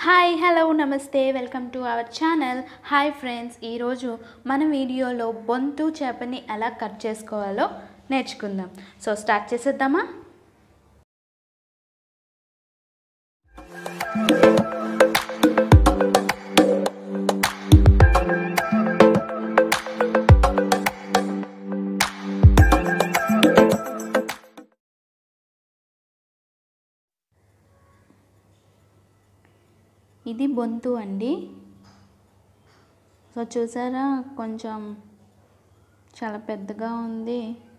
hi hello నమస్తే welcome to our channel hi friends ఈరోజు మన వీడియోలో బొంతు చేపని ఎలా కట్ చేసుకోవాలో నేర్చుకుందాం సో స్టార్ట్ చేసేద్దామా ఇది బొంతు అండి సో చూసారా కొంచెం చాలా పెద్దగా ఉంది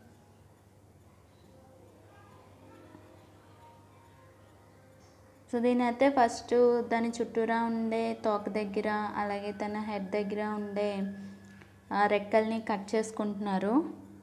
సో దీని అయితే ఫస్ట్ దాని చుట్టూరా ఉండే తోక దగ్గర అలాగే తన హెడ్ దగ్గర ఉండే ఆ రెక్కల్ని కట్ చేసుకుంటున్నారు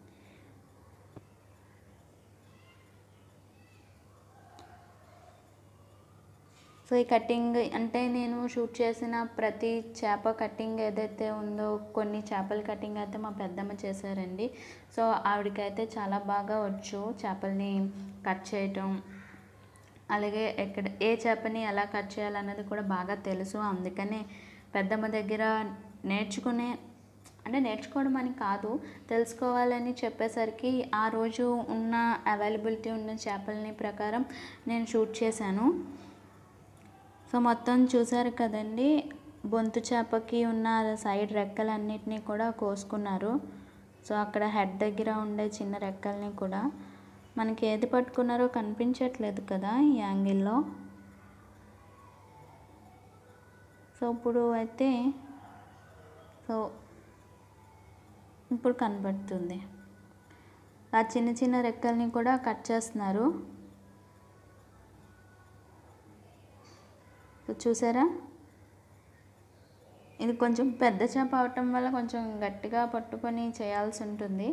సో ఈ కటింగ్ అంటే నేను షూట్ చేసిన ప్రతి చేప కటింగ్ ఏదైతే ఉందో కొన్ని చేపల కటింగ్ అయితే మా పెద్దమ్మ చేశారండి సో ఆవిడకైతే చాలా బాగా వచ్చు చేపల్ని కట్ చేయటం అలాగే ఎక్కడ ఏ చేపని ఎలా కట్ చేయాలన్నది కూడా బాగా తెలుసు అందుకనే పెద్దమ్మ దగ్గర నేర్చుకునే అంటే నేర్చుకోవడం అని కాదు తెలుసుకోవాలని చెప్పేసరికి ఆ రోజు ఉన్న అవైలబిలిటీ ఉన్న చేపలని ప్రకారం నేను షూట్ చేశాను సో మొత్తం చూసారు కదండి బొంతు చేపకి ఉన్న సైడ్ రెక్కలన్నిటినీ కూడా కోసుకున్నారు సో అక్కడ హెడ్ దగ్గర ఉండే చిన్న రెక్కల్ని కూడా మనకి ఏది పట్టుకున్నారో కనిపించట్లేదు కదా ఈ యాంగిల్లో సో ఇప్పుడు అయితే సో ఇప్పుడు కనబడుతుంది ఆ చిన్న చిన్న రెక్కల్ని కూడా కట్ చేస్తున్నారు చూసారా ఇది కొంచెం పెద్ద చేప అవటం వల్ల కొంచెం గట్టిగా పట్టుకొని చేయాల్సి ఉంటుంది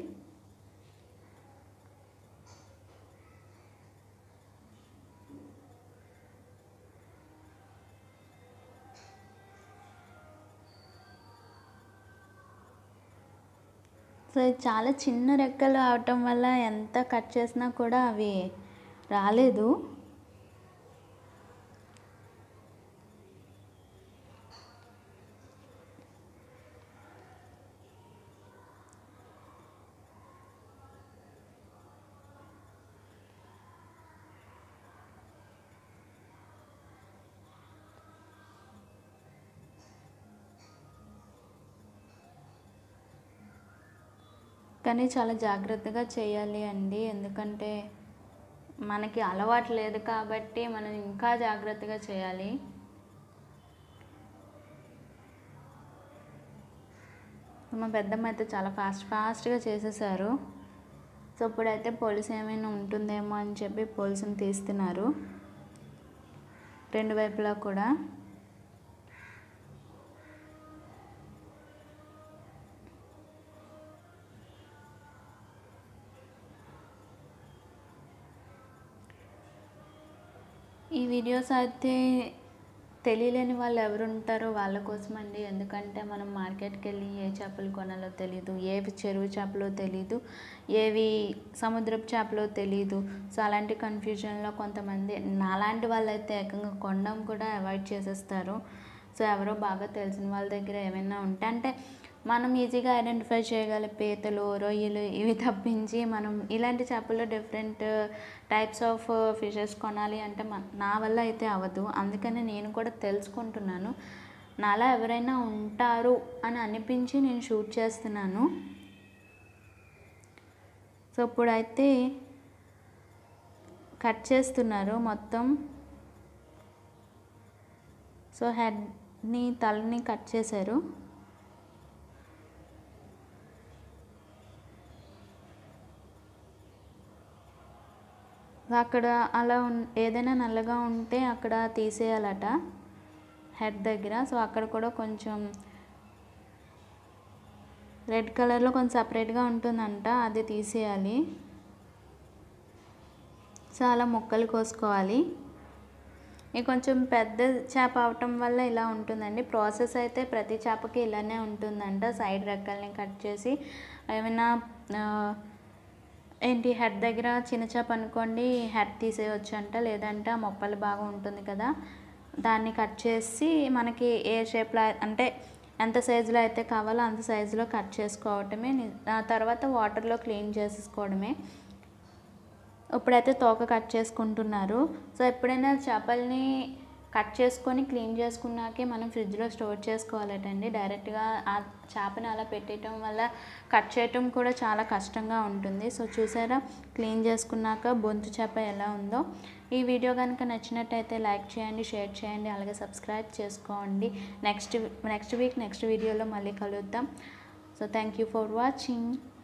సో చాలా చిన్న రెక్కలు అవటం వల్ల ఎంత కట్ చేసినా కూడా అవి రాలేదు కానీ చాలా జాగ్రత్తగా చేయాలి అండి ఎందుకంటే మనకి అలవాటు లేదు కాబట్టి మనం ఇంకా జాగ్రత్తగా చేయాలి మా పెద్దమ్మ అయితే చాలా ఫాస్ట్ ఫాస్ట్గా చేసేసారు సో ఇప్పుడైతే పోలీస్ ఏమైనా ఉంటుందేమో అని చెప్పి పోలీసుని తీస్తున్నారు రెండు వైపులా కూడా ఈ వీడియోస్ అయితే తెలియలేని వాళ్ళు ఎవరు ఉంటారో వాళ్ళ కోసం అండి ఎందుకంటే మనం మార్కెట్కి వెళ్ళి ఏ చేపలు కొనాలో తెలీదు ఏవి చెరువు చేపలో తెలీదు ఏవి సముద్రపు చేపలో తెలీదు సో అలాంటి కన్ఫ్యూజన్లో కొంతమంది నాలాంటి వాళ్ళైతే ఏకంగా కొనడం కూడా అవాయిడ్ చేసేస్తారు సో ఎవరో బాగా తెలిసిన వాళ్ళ దగ్గర ఏమైనా ఉంటే అంటే మనం ఈజీగా ఐడెంటిఫై చేయగల పీతలు రొయ్యలు ఇవి తప్పించి మనం ఇలాంటి చేపలు డిఫరెంట్ టైప్స్ ఆఫ్ ఫిషెస్ కొనాలి అంటే నా వల్ల అయితే అవ్వదు అందుకని నేను కూడా తెలుసుకుంటున్నాను నాలా ఎవరైనా ఉంటారు అని అనిపించి నేను షూట్ చేస్తున్నాను సో ఇప్పుడైతే కట్ చేస్తున్నారు మొత్తం సో హెడ్ని తలని కట్ చేశారు అక్కడ అలా ఏదైనా నల్లగా ఉంటే అక్కడ తీసేయాలట హెడ్ దగ్గర సో అక్కడ కూడా కొంచెం రెడ్ కలర్లో కొంచెం సపరేట్గా ఉంటుందంట అది తీసేయాలి సో అలా ముక్కలు కోసుకోవాలి ఇది కొంచెం పెద్ద చేప అవటం వల్ల ఇలా ఉంటుందండి ప్రాసెస్ అయితే ప్రతి చేపకి ఇలానే ఉంటుందంట సైడ్ రెక్కల్ని కట్ చేసి ఏమైనా ఏంటి హెడ్ దగ్గర చిన్న చేప అనుకోండి హెడ్ తీసేయచ్చు అంట లేదంటే ఆ మొప్పలు బాగా ఉంటుంది కదా దాన్ని కట్ చేసి మనకి ఏ షేప్లో అంటే ఎంత సైజులో అయితే కావాలో అంత సైజులో కట్ చేసుకోవటమే ని- ఆ తర్వాత వాటర్లో క్లీన్ చేసేసుకోవడమే ఇప్పుడైతే తోక కట్ చేసుకుంటున్నారు సో ఎప్పుడైనా చేపల్ని కట్ చేసుకొని క్లీన్ చేసుకున్నాకే మనం ఫ్రిడ్జ్లో స్టోర్ చేసుకోవాలటండి డైరెక్ట్గా ఆ చేపని అలా పెట్టేయటం వల్ల కట్ చేయటం కూడా చాలా కష్టంగా ఉంటుంది సో చూసారా క్లీన్ చేసుకున్నాక బొంతు చేప ఎలా ఉందో ఈ వీడియో కనుక నచ్చినట్టయితే లైక్ చేయండి షేర్ చేయండి అలాగే సబ్స్క్రైబ్ చేసుకోండి నెక్స్ట్ నెక్స్ట్ వీక్ నెక్స్ట్ వీడియోలో మళ్ళీ కలుద్దాం so thank you for watching